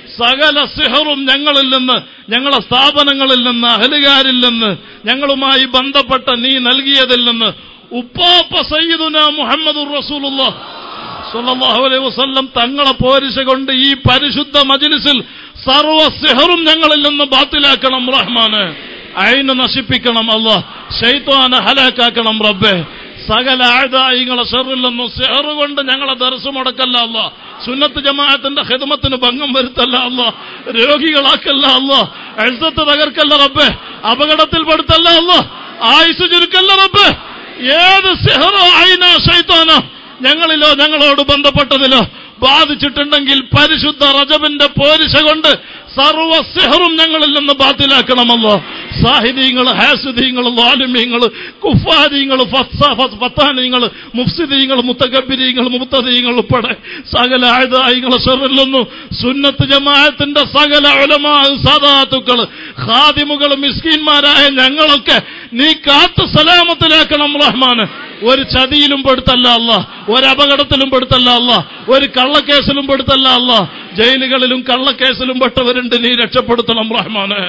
സകല സിഹറും ഞങ്ങളിൽ നിന്ന് ഞങ്ങളെ സ്ഥാപനങ്ങളിൽ നിന്ന് അഹലുകാരിൽ നിന്ന് ഞങ്ങളുമായി ബന്ധപ്പെട്ട നീ നൽകിയതിൽ നിന്ന് ഉപ്പാപ്പ സയ്യിദുന മുഹമ്മദ് റസൂലുള്ള സല്ലല്ലാഹു അലൈഹി വസല്ലം തങ്ങളെ പോരിശ കൊണ്ട് ഈ പരിശുദ്ധ മജ്ലിസിൽ സർവ സിഹറും ഞങ്ങളിൽ നിന്ന് ബാത്തിലാക്കണം റഹ്മാന് അയിന് നശിപ്പിക്കണം അല്ല ഷെയ്ത്വാനെ ഹലാക്കാക്കണം റബ്ബെ സകല ആഴ്തായിങ്ങളെ ഷെറിൽ നിന്നും സെഹറ് കൊണ്ട് ഞങ്ങളെ ദർശം മുടക്കല്ല അല്ല സുന്നത്ത് ജമാഅത്തിന്റെ ഹിദമത്തിന് ഭംഗം വരുത്തല്ല അല്ല രോഗികളാക്കല്ല അല്ല എഴുത്തത്ത് തകർക്കല്ല റബ്ബെ അപകടത്തിൽ പെടുത്തല്ല അല്ല ആയുസ് ചുരുക്കല്ല റബ്ബെ ഏത് സെഹറോ ആയിന ഷൈത്താനോ ഞങ്ങളിലോ ഞങ്ങളോട് ബന്ധപ്പെട്ടതിലോ ബാധിച്ചിട്ടുണ്ടെങ്കിൽ പരിശുദ്ധ റജബിന്റെ പോരിശ കൊണ്ട് സർവ സെഹറും ഞങ്ങളിൽ നിന്ന് ബാത്തിലാക്കണമല്ലോ സാഹിദീങ്ങൾ ഹാസുദീങ്ങൾ ലാലിമീങ്ങൾ കുഫാദീങ്ങൾ ഫത്താനീങ്ങൾ മുഫ്സിദീങ്ങൾ മുത്തഗബിരീങ്ങൾ മുത്തദീങ്ങൾ ഉൾപ്പെടെ സകല ആയുധായികൾ ഷെറില്ലെന്നു സുന്നത്ത് ജമാഅത്തിന്റെ സകല ഉലമാ സാദാത്തുക്കൾ ഖാദിമുകൾ മിസ്കീന്മാരായ ഞങ്ങളൊക്കെ നീ കാത്തു സലാമത്തിലാക്കണം റഹ്മാന് ഒരു ചതിയിലും പെടുത്തല്ല അല്ല ഒരു അപകടത്തിലും പെടുത്തല്ല അല്ല ഒരു കള്ളക്കേസിലും പെടുത്തല്ല അല്ല ജയിലുകളിലും കള്ളക്കേസിലും പെട്ടവരുണ്ട് നീ രക്ഷപ്പെടുത്തണം റഹ്മാന്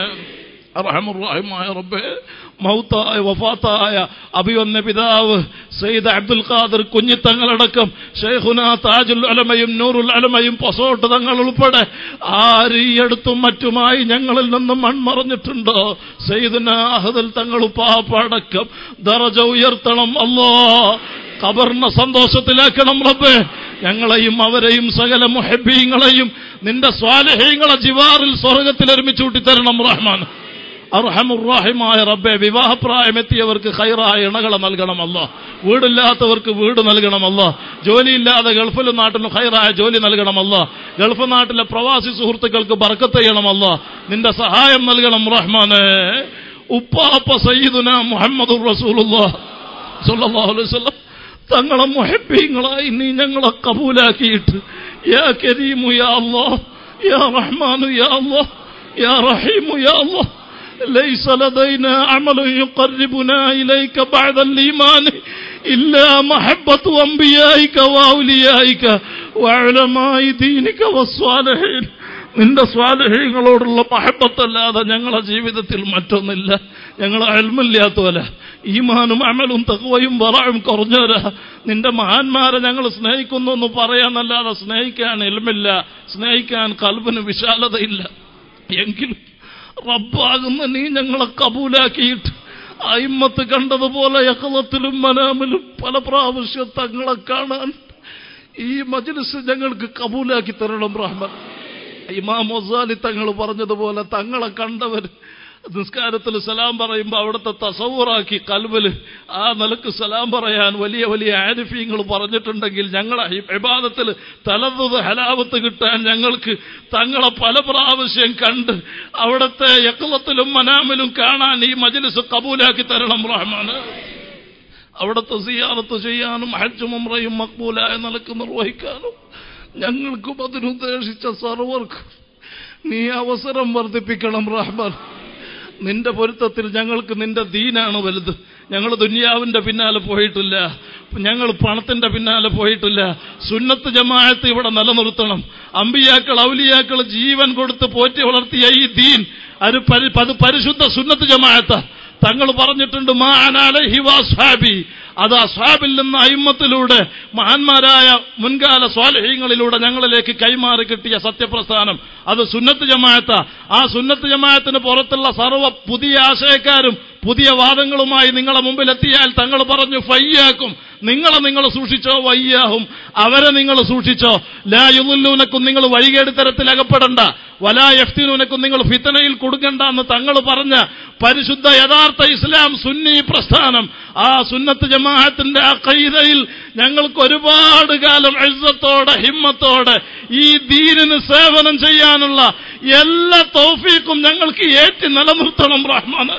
റഹമുറാഹിമായ റബ്ബേ മൗത്തായ വഫാത്തായ അഭിവന്ന പിതാവ് സയ്യിദ് അബ്ദുൽ ഖാദർ കുഞ്ഞിത്തങ്ങളടക്കം ഷെയ്ഖുന താജുൽ അലമയും നൂറുൽ അലമയും പൊസോട്ട് തങ്ങൾ ഉൾപ്പെടെ ആര് ഈ അടുത്തും മറ്റുമായി ഞങ്ങളിൽ നിന്നും മൺമറഞ്ഞിട്ടുണ്ടോ സയ്യിദുന അഹദൽ തങ്ങൾ പാപ്പടക്കം ദറജ ഉയർത്തണം അല്ലോ ഖബറിനെ സന്തോഷത്തിലാക്കണം റബ്ബേ ഞങ്ങളെയും അവരെയും സകല മുഹബീങ്ങളെയും നിന്റെ സ്വാലഹീങ്ങളെ ജിവാറിൽ സ്വർഗത്തിൽ ഒരുമിച്ച് കൂട്ടിത്തരണം റഹ്മാൻ അർഹമുറാഹിമായ റബ്ബെ വിവാഹപ്രായമെത്തിയവർക്ക് ഹൈറായ ഇണകളെ നൽകണമല്ലോ വീടില്ലാത്തവർക്ക് വീട് നൽകണമല്ലോ ജോലിയില്ലാതെ ഗൾഫിലും നാട്ടിലും ഹൈറായ ജോലി നൽകണമല്ലോ ഗൾഫ് നാട്ടിലെ പ്രവാസി സുഹൃത്തുക്കൾക്ക് ബർക്കത്ത് ചെയ്യണമല്ലോ നിന്റെ സഹായം നൽകണം റഹ്മാനെ ഉപ്പാപ്പ സയ്യിദുന മുഹമ്മദ് റസൂലുള്ള സല്ലല്ലാഹു അലൈഹി വസല്ലം തങ്ങളെ മുഹബീങ്ങളായി നീ ഞങ്ങളെ കബൂലാക്കിയിട്ട് യാ കരീമു യാ അല്ലാഹ് യാ റഹ്മാനു യാ അല്ലാഹ് യാ റഹീമു യാ അല്ലാഹ് ليس لدينا عمل يقربنا إليك بعد الإيمان إلا محبة أنبيائك وأوليائك وعلماء دينك والصالحين നിന്റെ സ്വാലഹ്യങ്ങളോടുള്ള മഹബത്തല്ലാതെ ഞങ്ങളെ ജീവിതത്തിൽ മറ്റൊന്നില്ല ഞങ്ങൾ അൽമില്ലാത്തവല ഈമാനും അമലും തകവയും വറായും കുറഞ്ഞവരാ നിന്റെ മഹാന്മാരെ ഞങ്ങൾ സ്നേഹിക്കുന്നു എന്ന് പറയാനല്ലാതെ സ്നേഹിക്കാൻ എൽമില്ല സ്നേഹിക്കാൻ കൽബിന് വിശാലതയില്ല എങ്കിലും റബ്ബാകുന്ന നീ ഞങ്ങളെ കബൂലാക്കിയിട്ട് അയിമ്മത്ത് കണ്ടതുപോലെ യഹലത്തിലും മനാമിലും പല പ്രാവശ്യം തങ്ങളെ കാണാൻ ഈ മജ്ലിസ് ഞങ്ങൾക്ക് കബൂലാക്കി തരണം റഹ്മാൻ ഇമാം മൊസാലി തങ്ങൾ പറഞ്ഞതുപോലെ തങ്ങളെ കണ്ടവർ നിസ്കാരത്തിൽ സലാം പറയുമ്പോൾ അവിടുത്തെ തസവൂറാക്കി കൽവല് ആ നിലക്ക് സലാം പറയാൻ വലിയ വലിയ ആരിഫീങ്ങൾ പറഞ്ഞിട്ടുണ്ടെങ്കിൽ ഞങ്ങളെ വിവാദത്തിൽ തലന്നത് ഹലാവത്ത് കിട്ടാൻ ഞങ്ങൾക്ക് തങ്ങളെ പല പ്രാവശ്യം കണ്ട് അവിടുത്തെ യക്കളത്തിലും മനാമിലും കാണാൻ ഈ മജ്ലിസ് കബൂലാക്കി തരണം റഹ്മാന് അവിടുത്തെ സിയാറത്ത് ചെയ്യാനും ഹജ്ജും ഉംറയും മക്ബൂലായ നിലക്ക് നിർവഹിക്കാനും ഞങ്ങൾക്കും അതിനുദ്ദേശിച്ച സർവർക്കും നീ അവസരം വർദ്ധിപ്പിക്കണം റഹ്മാൻ നിന്റെ പൊരുത്തത്തിൽ ഞങ്ങൾക്ക് നിന്റെ ദീനാണ് വലുത് ഞങ്ങൾ ദുനിയാവിന്റെ പിന്നാലെ പോയിട്ടില്ല ഞങ്ങൾ പണത്തിന്റെ പിന്നാലെ പോയിട്ടില്ല സുന്നത്ത് ജമാഅത്ത് ഇവിടെ നിലനിർത്തണം അമ്പിയാക്കൾ ഔലിയാക്കൾ ജീവൻ കൊടുത്ത് പോറ്റി വളർത്തിയ ഈ ദീൻ അത് പരി- അത് പരിശുദ്ധ സുന്നത്ത് ജമാഅത്ത തങ്ങൾ പറഞ്ഞിട്ടുണ്ട് മാ അനാലഹി വാസ്ഹാബി അത് അസ്ഹാബിൽ നിന്ന് അയിമത്തിലൂടെ മഹാന്മാരായ മുൻകാല സ്വാലഹീങ്ങളിലൂടെ ഞങ്ങളിലേക്ക് കൈമാറി കിട്ടിയ സത്യപ്രസ്ഥാനം അത് സുന്നത്ത് ജമാഅത്ത ആ സുന്നത്ത് ജമാഅത്തിന് പുറത്തുള്ള സർവ്വ പുതിയ ആശയക്കാരും പുതിയ വാദങ്ങളുമായി നിങ്ങളെ മുമ്പിൽ എത്തിയാൽ തങ്ങൾ പറഞ്ഞു ഫയ്യാക്കും നിങ്ങളെ നിങ്ങൾ സൂക്ഷിച്ചോ വയ്യാഹും അവരെ നിങ്ങൾ സൂക്ഷിച്ചോ ലാ യുലുല്ലൂനക്കും നിങ്ങൾ വഴികേട് തരത്തിൽ അകപ്പെടണ്ട വലാ യഫ്തിനൂനക്കും നിങ്ങൾ ഫിത്തനയിൽ കൊടുക്കണ്ട എന്ന് തങ്ങൾ പറഞ്ഞ പരിശുദ്ധ യഥാർത്ഥ ഇസ്ലാം സുന്നി പ്രസ്ഥാനം ആ സുന്നത്ത് ജമാഅത്തിന്റെ ആ കൈതയിൽ ഞങ്ങൾക്ക് ഒരുപാട് കാലം എഴുത്തത്തോടെ ഹിമ്മത്തോടെ ഈ ദീനിന് സേവനം ചെയ്യാനുള്ള എല്ലാ തൗഫീക്കും ഞങ്ങൾക്ക് ഏറ്റി നിലനിർത്തണം റഹ്മാൻ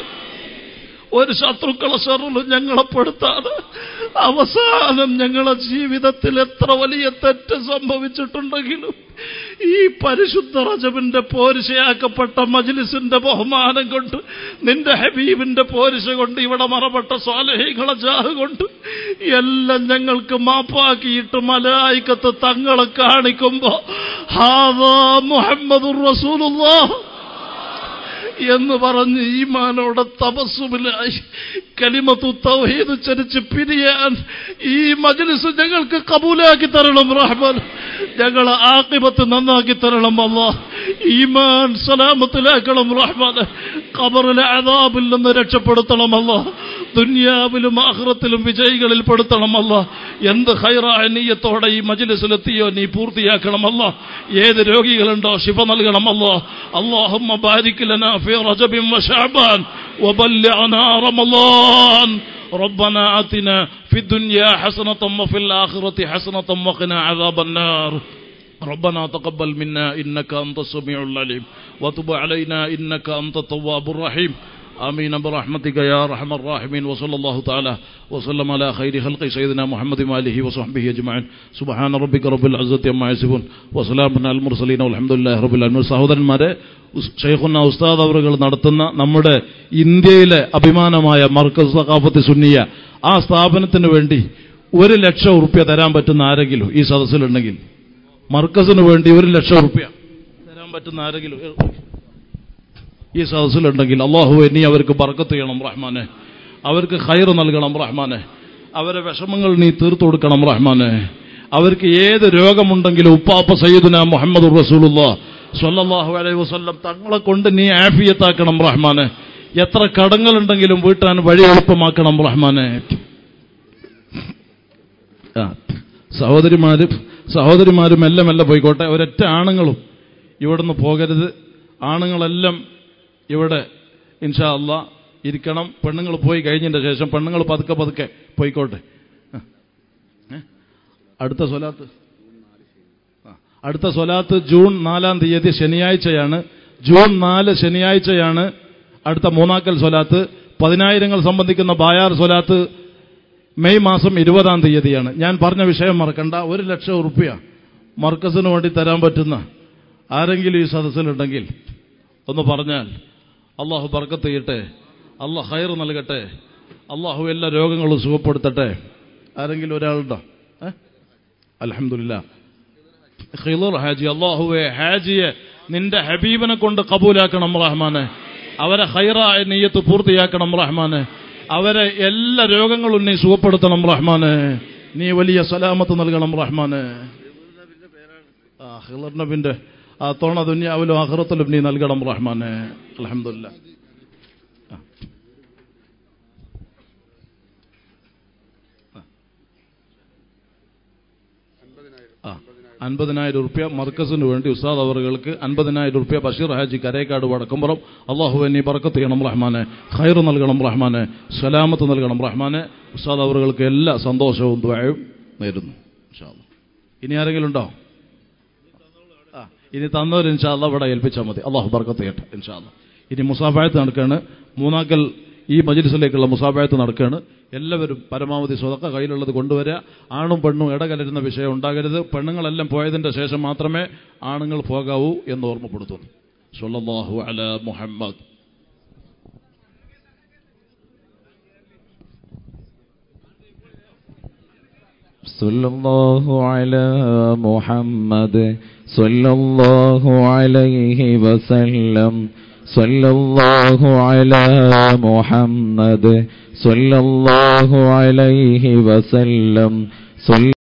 ഒരു ശത്രുക്കളെ ഷെറിലും ഞങ്ങളെ പെടുത്താതെ അവസാനം ഞങ്ങളെ ജീവിതത്തിൽ എത്ര വലിയ തെറ്റ് സംഭവിച്ചിട്ടുണ്ടെങ്കിലും ഈ പരിശുദ്ധ റജബിന്റെ പോരിശയാക്കപ്പെട്ട മജ്ലിസിന്റെ ബഹുമാനം കൊണ്ട് നിന്റെ ഹബീബിന്റെ പോരിശ കൊണ്ട് ഇവിടെ മറപ്പെട്ട സ്വാലഹികളെ ജാഹ് കൊണ്ട് എല്ലാം ഞങ്ങൾക്ക് മാപ്പാക്കിയിട്ട് മലായിക്കത്ത് തങ്ങളെ കാണിക്കുമ്പോ ഹാദാ മുഹമ്മദുർ റസൂലുള്ളാഹ് എന്ന് പറഞ്ഞ് ഈമാനോടെ തപസ്സുമിലായി കലിമത്തു തൗഹീദ് ചരിച്ച് പിരിയാൻ ഈ മജ്ലിസ് ഞങ്ങൾക്ക് കബൂലാക്കി തരണം റഹ്മാൻ ഞങ്ങളെ ആക്കിബത്ത് നന്നാക്കി തരണം അല്ല ഈമാൻ സലാമത്തിലാക്കണം റഹ്മാൻ ഖബറിലെ അതാബിൽ നിന്ന് രക്ഷപ്പെടുത്തണം അല്ല ദുന്യാവിലും ആഹ്റത്തിലും വിജയികളിൽ പെടുത്തണമല്ല എന്ത് ഹൈറായ നീയത്തോടെ ഈ മജിലിസിലെത്തിയോ നീ പൂർത്തിയാക്കണമല്ല ഏത് രോഗികളുണ്ടോ ശിഫ നൽകണമല്ല അള്ളാഹുമ്മ ബാരിക് ലനാ ഫി റജബിൻ വശഅബാൻ وبلغنا رمضان ربنا آتنا في الدنيا حسنة وفي الآخرة حسنة وقنا عذاب النار ربنا تقبل منا إنك أنت السميع العليم وتب علينا إنك أنت التواب الرحيم آمين برحمتك يا أرحم الراحمين وصلى الله تعالى وسلم على خير خلق سيدنا محمد وآله وصحبه أجمعين سبحان ربك رب العزة عما يصفون وسلام على المرسلين والحمد لله رب العالمين സഹോദരന്മാരെ ഷെയ്ഖുന്ന ഉസ്താദ് അവറുകൾ നടത്തുന്ന നമ്മുടെ ഇന്ത്യയിലെ അഭിമാനമായ മർക്കസ് സഖാഫത്ത് സുന്നിയ ആ സ്ഥാപനത്തിന് വേണ്ടി ഒരു ലക്ഷം ഉറുപ്യ തരാൻ പറ്റുന്ന ആരെങ്കിലും ഈ സദസ്സിലുണ്ടെങ്കിൽ മർക്കസിന് വേണ്ടി ഒരു ലക്ഷം ഉറുപ്യ തരാൻ പറ്റുന്ന ആരെങ്കിലും ഈ സദസ്സിലുണ്ടെങ്കിൽ അള്ളാഹുവെ നീ അവർക്ക് ബർക്കത്ത് ചെയ്യണം റഹ്മാനെ അവർക്ക് ഖൈർ നൽകണം റഹ്മാനെ അവരെ വിഷമങ്ങൾ നീ തീർത്തു കൊടുക്കണം റഹ്മാനെ അവർക്ക് ഏത് രോഗമുണ്ടെങ്കിലും ഉപ്പാപ്പ സയ്യിദുന മുഹമ്മദ് റസൂലുള്ള സ്വല്ലല്ലാഹു അലൈഹി വസല്ലം തങ്ങളെ കൊണ്ട് നീ ആഫിയത്താക്കണം റഹ്മാനെ എത്ര കടങ്ങളുണ്ടെങ്കിലും വീട്ടാൻ വഴി എളുപ്പമാക്കണം റഹ്മാനെ ആ, സഹോദരിമാരും സഹോദരിമാരും മെല്ലെ മെല്ലെ പോയിക്കോട്ടെ ഒരൊറ്റ ആണുങ്ങളും ഇവിടുന്ന് പോകരുത് ആണുങ്ങളെല്ലാം ഇവിടെ ഇൻഷാ അല്ല ഇരിക്കണം പെണ്ണുങ്ങൾ പോയി കഴിഞ്ഞതിന്റെ ശേഷം പെണ്ണുങ്ങൾ പതുക്കെ പതുക്കെ പോയിക്കോട്ടെ ആ. ഏ? അടുത്ത സ്വലാത്ത് ആ. അടുത്ത സ്വലാത്ത് ജൂൺ നാലാം തീയതി ശനിയാഴ്ചയാണ് ജൂൺ നാല് ശനിയാഴ്ചയാണ് അടുത്ത മൂന്നാക്കൽ സ്വലാത്ത് പതിനായിരങ്ങൾ സംബന്ധിക്കുന്ന ബായാർ സ്വലാത്ത് മെയ് മാസം ഇരുപതാം തീയതിയാണ് ഞാൻ പറഞ്ഞ വിഷയം മറക്കണ്ട ഒരു ലക്ഷം ഉറുപ്പ്യ മർക്കസിന് വേണ്ടി തരാൻ പറ്റുന്ന ആരെങ്കിലും ഈ സദസ്സിലുണ്ടെങ്കിൽ ഒന്ന് പറഞ്ഞാൽ അള്ളാഹു ബർക്കത്ത് ചെയ്യട്ടെ അള്ളാഹ് ഹൈർ നൽകട്ടെ അള്ളാഹു എല്ലാ രോഗങ്ങളും സുഖപ്പെടുത്തട്ടെ ആരെങ്കിലും ഒരാളുണ്ടോ ഏ അലഹമില്ല ഖിലർ ഹാജി അള്ളാഹുവെ ഹാജിയെ നിന്റെ ഹബീബിനെ കൊണ്ട് കബൂലാക്കണം റഹ്മാനെ അവരെ ഹൈറായ നെയ്യത്ത് പൂർത്തിയാക്കണം റഹ്മാനെ അവരെ എല്ലാ രോഗങ്ങളും നീ സുഖപ്പെടുത്തണം റഹ്മാനെ നീ വലിയ സലാമത്ത് നൽകണം റഹ്മാനെ ആ ഖിലർ നബിന്റെ ആ തോണ ദുന്യാവിലും അഹ്റത്തിലും നീ നൽകണം റഹ്മാനെ അലഹമില്ല ആ അൻപതിനായിരം റുപ്യ മർക്കസിന് വേണ്ടി ഉസ്താദ് അവറുകൾക്ക് അൻപതിനായിരം റുപ്യ ബഷീർ ഹാജി കരേക്കാട് വടക്കുംപുറം അള്ളാഹു നീ ബർക്കത്ത് ചെയ്യണം റഹ്മാനെ ഖൈർ നൽകണം റഹ്മാനെ സലാമത്ത് നൽകണം റഹ്മാനെ ഉസ്താദ് അവറുകൾക്ക് എല്ലാ സന്തോഷവും ദ്വായും നേരുന്നു ഇൻഷാ അല്ലാ. ഇനി ആരെങ്കിലും ഉണ്ടോ ആ ഇനി തന്നവർ ഇൻഷാല്ല ഇവിടെ ഏൽപ്പിച്ചാൽ മതി അള്ളാഹു ബർക്കത്ത് ചെയ്യട്ടെ ഇൻഷാല്ല ഇനി മുസാഫായത്ത് നടക്കുകയാണ് മൂന്നാക്കൽ ഈ മജിലിസിലേക്കുള്ള മുസാഫായത്ത് നടക്കുകയാണ് എല്ലാവരും പരമാവധി സ്വതക്ക കയ്യിലുള്ളത് കൊണ്ടുവരിക ആണും പെണ്ണും ഇടകലരുന്ന വിഷയം ഉണ്ടാകരുത് പെണ്ണുങ്ങളെല്ലാം പോയതിന്റെ ശേഷം മാത്രമേ ആണുങ്ങൾ പോകാവൂ എന്ന് ഓർമ്മപ്പെടുത്തുന്നു സല്ലല്ലാഹു അല മുഹമ്മദ് صلى الله على محمد صلى الله عليه وسلم صلى الله على محمد صلى الله عليه وسلم صلى